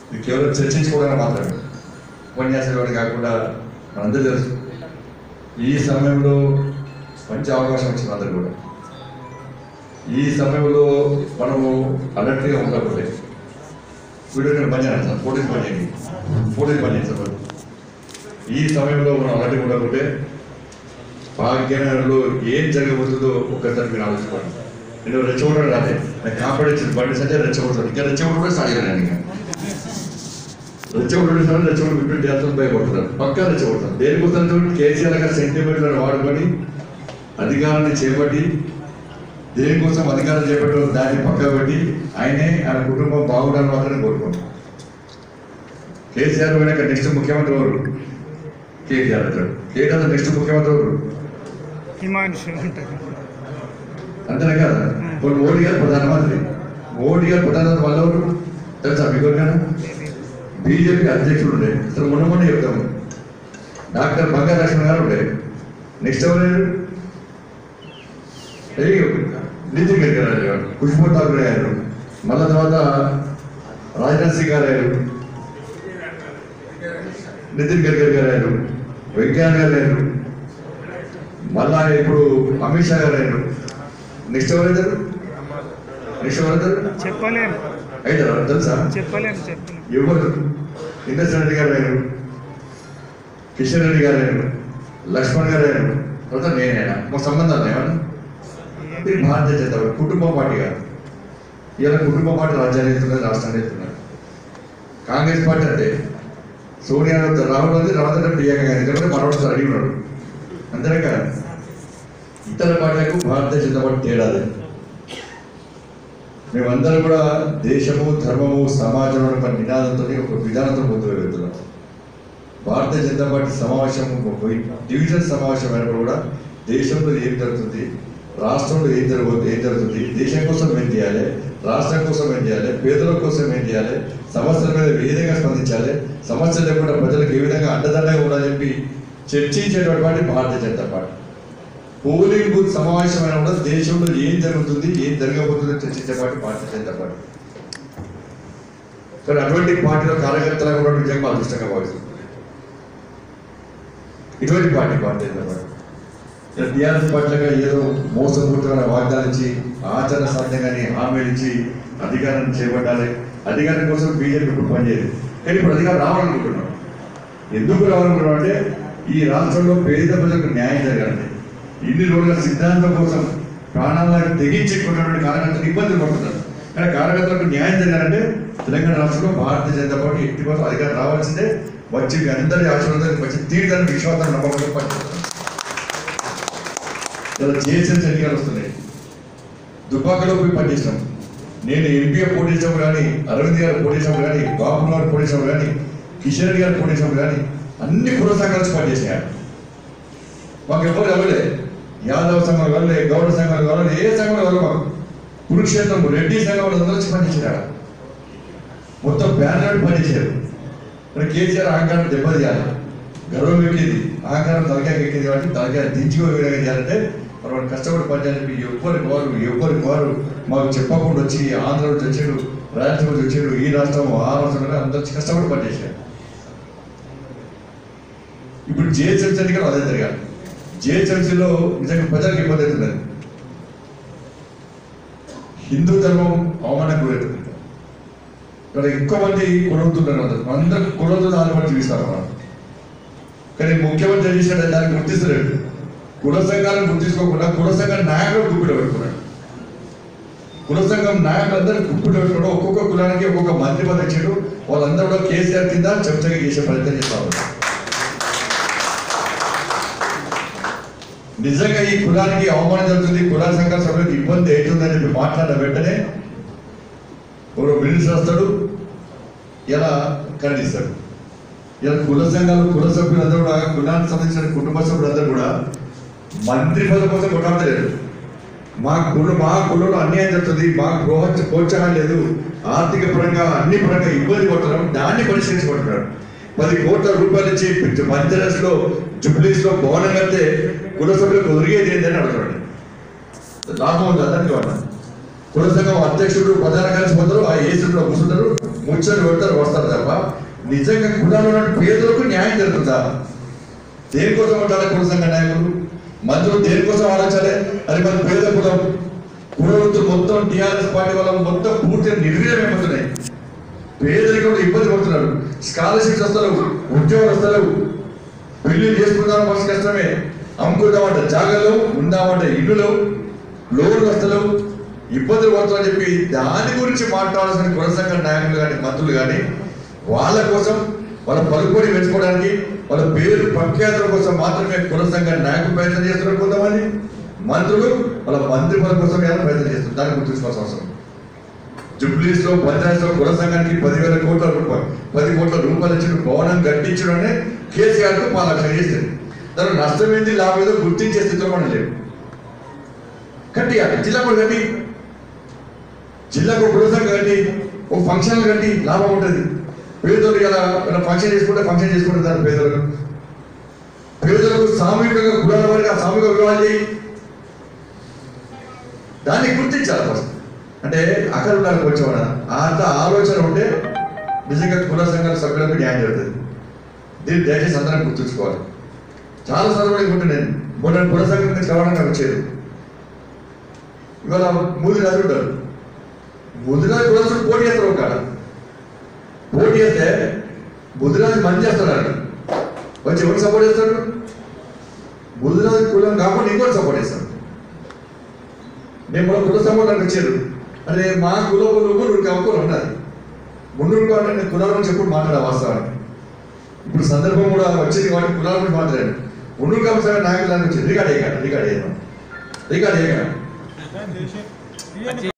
ఇది కేవలం చర్చించుకోవడానికి మాత్రమే ఉపన్యాసాలు కాకుండా మనందరూ తెలుసు ఈ సమయంలో మంచి అవకాశం వచ్చింది అందరు కూడా ఈ సమయంలో మనము అలర్ట్గా ఉండకపోతే వీడియో నేను పని చేయాలి సార్ ఫోటోస్ పని చేయండి ఫోటోస్ పని చేయండి సార్ ఈ సమయంలో మనం అలర్ట్గా ఉండకపోతే భాగ్యనగర్లో ఏం జరగబోతుందో ఒక్కసారి మీరు ఆలోచించుకోండి నేను రెచ్చగొట్టడం రాదే నాకు కాంపిటేషన్ బండి సంటే రెచ్చగొడతాను ఇంకా రెచ్చగొట్టడం కూడా స్టార్ట్ చేయను ఇంకా రెచ్చగొట్టడం సార్ రెచ్చగొట్టు విప్పిండి చేస్తాను భయపడుతున్నారు పక్కా రెచ్చగొడతాను దేనికోసం చూడండి కేసీఆర్ గారు సెంటిమెంట్లను వాడుకొని అధికారాన్ని చేపట్టి దేనికోసం అధికారం చేపట్టడం దాన్ని పక్క పెట్టి ఆయనే ఆయన కుటుంబం బాగుండాలని మాత్రమే కోరుకోండి కేసీఆర్ పోయినాక నెక్స్ట్ ముఖ్యమంత్రి ఎవరు కేటీఆర్ అంటాడు కేటీఆర్ నెక్స్ట్ ముఖ్యమంత్రి ఎవరు హిమాంశు ఉంటుంది అంతేనా కదా ఇప్పుడు మోడీ గారు ప్రధానమంత్రి మోడీ గారు ప్రధానమంత్రి వాళ్ళు ఎవరు తెలుసా మీకు కదా బీజేపీ అధ్యక్షుడు ఉండే అసలు మొన్న మొన్న చెప్తాము డాక్టర్ బంగా లక్ష్మణ్ గారు ఉండే నెక్స్ట్ ఎవరు ఏయ్, నితిన్ గడ్కరీ గారు ఖుష్బూ ఠాకూర్ గారు మళ్ళా తర్వాత రాజ్నాథ్ సింగ్ గారు అయ్యారు నితిన్ గడ్కరీ గారు అయ్యారు వెంకయ్య గారు అయ్యారు మళ్ళా ఇప్పుడు అమిత్ షా గారు అయ్యారు నెక్స్ట్ ఎవరైతారు నెక్స్ట్ ఎవరైతారు చెప్పలేము అవుతారా తెలుసా చెప్పలేము చెప్పలేము ఎవరు ఇంద్రసేన్ రెడ్డి గారు అయ్యారు కిషన్ రెడ్డి గారు అయ్యారు లక్ష్మణ్ గారు అయ్యారు తర్వాత నేనైనా మాకు సంబంధాలు ఏమన్నా ఇది భారతీయ జనతా పార్టీ కుటుంబ పార్టీ కాదు ఇలా కుటుంబ పార్టీ రాజ్యాన్ని ఎత్తున్నారు రాష్ట్రాన్ని ఎత్తున్నారు కాంగ్రెస్ పార్టీ అంటే సోనియా గాంధీ రాహుల్ గాంధీ రాహుల్ గాంధీ ప్రియాంక గాంధీ ఎందుకంటే మనవాడు రెడీ ఉన్నాడు అంతేనే కదా ఇతర పార్టీలకు భారతీయ జనతా పార్టీ తేడా లేదు మేమందరం కూడా దేశము ధర్మము సమాజం అనే ఒక నినాదంతో ఒక విధానంతో ముందుకు వెళ్తున్నాం భారతీయ జనతా పార్టీ సమావేశం పోయి డివిజన్ సమావేశం అయినప్పుడు కూడా దేశంలో ఏం జరుగుతుంది రాష్ట్రంలో ఏం జరగబోతుంది ఏం జరుగుతుంది దేశం కోసం ఏం చేయాలి రాష్ట్రం కోసం ఏం చేయాలి పేదల కోసం ఏం చేయాలి సమస్యల మీద ఏ విధంగా స్పందించాలి సమస్యలు లేకుండా ప్రజలకు ఏ విధంగా అండదండగా ఉండాలని చెప్పి చర్చించేటువంటి party Bharatiya Janata party polling booth సమావేశమైన కూడా దేశంలో ఏం జరుగుతుంది ఏం జరగబోతుందో చర్చించే పార్టీ భారతీయ జనతా పార్టీ కానీ అటువంటి పార్టీలో కార్యకర్తలకు కూడా నిజంగా అదృష్టంగా భావిస్తుంది ఇటువంటి పార్టీ భారతీయ జనతా పార్టీ ఇలా టీఆర్ఎస్ పార్టీలుగా ఏదో మోసపూరితమైన వాగ్దానం ఇచ్చి ఆచరణ సాధ్యంగానే హామీలు ఇచ్చి అధికారం చేపట్టాలి అధికారం కోసం బీజేపీ ఇప్పుడు పనిచేయదు కానీ ఇప్పుడు అధికారం రావాలనుకుంటున్నాం ఎందుకు రావాలనుకున్నాం అంటే ఈ రాష్ట్రంలో పేద ప్రజలకు న్యాయం జరగాలి ఇన్ని రోజుల సిద్ధాంతం కోసం ప్రాణాలను తెగించి కొన్నటువంటి కార్యకర్తలు ఇబ్బందులు పడుతున్నారు కానీ కార్యకర్తలకు న్యాయం జరగాలంటే తెలంగాణ రాష్ట్రంలో భారతీయ జనతా పార్టీ ఎట్టి కోసం అధికారం రావాల్సిందే వచ్చి మీ అందరి ఆశీర్వాదాలు వచ్చి తీర్థాన్ని విశ్వాసాన్ని నమ్మకంతో పనిచేస్తారు ఇలా జిహెచ్ఎంసీ ఎన్నికలు వస్తున్నాయి దుబ్బాకలో పోయి పనిచేసినాం నేను ఎంపీగా పోటీ చేసినప్పుడు కానీ అరవింద్ గారు పోటీ చేసినప్పుడు కానీ బాబు గారు పోటీ చేసినప్పుడు కానీ కిషన్ రెడ్డి గారు పోటీ చేసినప్పుడు కానీ అన్ని కుల సంఘాలు వచ్చి పనిచేసినాయి మాకు ఎవరు ఎవరే యాదవ సంఘాలు వెళ్ళే గౌడ సంఘాలు వెళ్ళే ఏ సంఘాలు వెళ్ళ మాకు కురుక్షేత్రం రెడ్డి సంఘం వాళ్ళు అందరూ వచ్చి పనిచేసినాడు మొత్తం బ్యానర్ పనిచేశారు మరి కేసీఆర్ అహంకారం దెబ్బతీయాలి గర్వం ఎక్కింది అహంకారం తలకాయ ఎక్కింది కాబట్టి తలకాయ దించుకో విధంగా చేయాలంటే మరి వాళ్ళు కష్టపడి పనిచేయాలని చెప్పి ఎవ్వరి వారు ఎవ్వరి వారు మాకు చెప్పకుండా వచ్చి ఆంధ్ర నుంచి వచ్చాడు రాయలసీమ నుంచి వచ్చాడు ఈ రాష్ట్రం ఆ రాష్ట్రం అందరూ వచ్చి కష్టపడి పనిచేశారు ఇప్పుడు జిహెచ్ఎంసీ ఎన్నికలు అదే జరగాలి జిహెచ్ఎంసీలో నిజంగా ప్రజలకు ఇబ్బంది అవుతున్నది హిందూ ధర్మం అవమానం గురవుతుంది ఇక్కడ ఎక్కువ మంది కులవుతున్నారు అందరు అందరికి కులవుతున్న ఆధారపడి జీవిస్తారు మనం కానీ ముఖ్యమంత్రి చేసిన దాన్ని గుర్తిస్తలేడు కుల సంఘాలను గుర్తించుకోకుండా కుల సంఘం నాయకులు గుప్పిట పెట్టుకున్నాడు కుల సంఘం నాయకులందరూ గుప్పిట పెట్టుకోవడం ఒక్కొక్క కులానికి ఒక్కొక్క మంత్రి పదవి ఇచ్చాడు వాళ్ళందరూ కూడా కేసీఆర్ కింద చెంచగా చేసే ప్రయత్నం చేస్తా ఉన్నారు నిజంగా ఈ కులానికి అవమానం జరుగుతుంది కుల సంఘ సభ్యులకు ఇబ్బంది అవుతుందని చెప్పి మాట్లాడిన వెంటనే ఒక మినిస్టర్ వస్తాడు ఇలా ఖండిస్తాడు ఇలా కుల సంఘాలు కుల సభ్యులందరూ కూడా కులానికి సంబంధించిన కుటుంబ సభ్యులందరూ కూడా మంత్రి పదవి కోసం కొట్టాడలేదు మా కుల మా కులంలో అన్యాయం జరుగుతుంది మా గృహ ప్రోత్సాహం లేదు ఆర్థిక పరంగా అన్ని పరంగా ఇబ్బంది పడుతున్నాం దాన్ని పరిశీలించుకుంటున్నాడు పది కోట్ల రూపాయలు ఇచ్చి మధ్యరస్ లో జుబ్లీస్ లో భవనం కడితే కుల సభ్యులకు ఒరిగేది ఏంటని అడుగుతున్నాడు లాభం ఉంది అందరికీ వాళ్ళ కుల సంఘం అధ్యక్షుడు ప్రధాన కార్యదర్శి పోతారు ఆ ఏసులో కూర్చుంటారు ముచ్చట్లు పెడతారు వస్తారు తప్ప నిజంగా కులాలు ఉన్నట్టు పేదలకు న్యాయం జరుగుతుందా దేనికోసం ఉంటారా కుల సంఘ నాయకులు మంత్రులు దేనికోసం ఆలోచాలి అది మన పేద కులం కులవృత్తులు మొత్తం టీఆర్ఎస్ పార్టీ వల్ల మొత్తం పూర్తిగా నిర్వీర్యం అయిపోతున్నాయి పేదరికంలో ఇబ్బంది పడుతున్నారు స్కాలర్షిప్స్ వస్తారు ఉద్యోగాలు వస్తారు పెళ్లి చేసుకుందాం మస్తు కష్టమే అమ్ముకుందామంటే జాగాలు ఉందామంటే ఇల్లులు లోన్లు వస్తలు ఇబ్బందులు పడుతుందని చెప్పి దాని గురించి మాట్లాడాల్సిన కుల సంఘ నాయకులు కానీ మంత్రులు కానీ వాళ్ళ కోసం వాళ్ళ పలుకుబడి పెంచుకోవడానికి వాళ్ళ పేరు ప్రఖ్యాతుల కోసం మాత్రమే కుల సంఘ నాయకులు ప్రయత్నం చేస్తున్నారు కొంతమంది మంత్రులు వాళ్ళ మంత్రి పదవి కోసం ఏమైనా ప్రయత్నం చేస్తున్నారు దాన్ని గుర్తుంచుకోవాల్సిన అవసరం జుబ్లీస్ లో పంచాయత్ లో కుల సంఘానికి పదివేల కోట్ల రూపాయలు పది కోట్ల రూపాయలు ఇచ్చిన భవనం కట్టించడం కేసీఆర్ కు పాలు లక్షలు చేసింది దాని నష్టం ఏంది లాభం ఏదో గుర్తించే స్థితిలో మనం లేవు కట్టియాలి జిల్లా కూడా కట్టి జిల్లాకు కుల సంఘం కట్టి ఓ ఫంక్షన్ కట్టి లాభం ఉంటుంది పేదలు ఇలా ఇలా ఫంక్షన్ చేసుకుంటే ఫంక్షన్ చేసుకుంటే దాని పేదలకు పేదలకు సామూహికంగా కులాల వారికి ఆ సామూహిక వివాహాలు చేయి దాన్ని గుర్తించాలి ఫస్ట్ అంటే అక్కడ ఉండాలి కొంచెం అంత ఆలోచన ఉంటే నిజంగా కుల సంఘాల సభ్యులకు న్యాయం జరుగుతుంది దీన్ని దయచేసి అందరం గుర్తుంచుకోవాలి చాలా సందర్భాలు ఉంటే నేను మొన్న కుల సంఘం నుంచి రవాణా వచ్చేది ఇవాళ మూది రాజు ఉంటారు ముదిరాజు కులసుడు పోటీ చేస్తారు ఒక కాడ పోటీ చేస్తే ముదిరాజు మంచి చేస్తాడు అక్కడ వచ్చి ఎవరు సపోర్ట్ చేస్తాడు ముదిరాజు కులం కాకుండా ఇంకోటి సపోర్ట్ చేస్తాడు నేను మన కుల సపోర్ట్ అని వచ్చారు అరే మా కులం నువ్వు కప్పుకొని ఉన్నది ముందు అంటే నేను కులాల గురించి ఎప్పుడు మాట్లాడా వాస్తవానికి ఇప్పుడు సందర్భం కూడా వచ్చింది కాబట్టి కులాల గురించి మాట్లాడాను ముందు కప్పుకొని నాయకులు అని వచ్చింది రికార్డ్ అయ్యాను రికార్డ్ అయ్యాను రికార్డ్ అయ్యాను